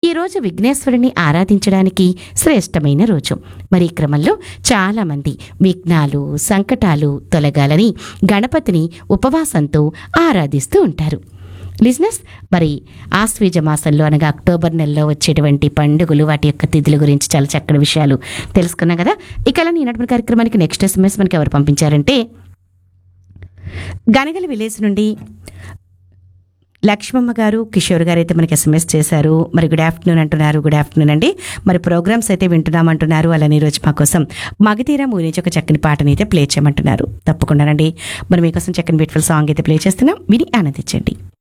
ఈ రోజు విఘ్నేశ్వరుని ఆరాధించడానికి శ్రేష్టమైన రోజు మరి ఈ క్రమంలో చాలామంది విఘ్నాలు సంకటాలు తొలగాలని గణపతిని ఉపవాసంతో ఆరాధిస్తూ ఉంటారు లిజినెస్ మరి ఆశ్వీజ మాసంలో అనగా అక్టోబర్ నెలలో వచ్చేటువంటి పండుగలు వాటి యొక్క తిథుల గురించి చాలా చక్కటి విషయాలు తెలుసుకున్నాం కదా ఇక అలా ఈనాటి కార్యక్రమానికి నెక్స్ట్ ఎస్ఎంఎస్ మనకి ఎవరు పంపించారంటే గనగల విలేజ్ నుండి లక్ష్మమ్మ గారు కిషోర్ గారు అయితే మనకి ఎస్ఎంఎస్ చేశారు మరి గుడ్ ఆఫ్టర్నూన్ అంటున్నారు గుడ్ ఆఫ్టర్నూన్ అండి మరి ప్రోగ్రామ్స్ అయితే వింటున్నామంటున్నారు అలానే ఈ రోజు మా కోసం మగధీర మూవీ నుంచి ఒక చక్కని పాటని అయితే ప్లే చేయమంటున్నారు తప్పకుండానండి మరి మీకోసం చక్కని బ్యూటిఫుల్ సాంగ్ అయితే ప్లే చేస్తున్నాం విని ఆనందించండి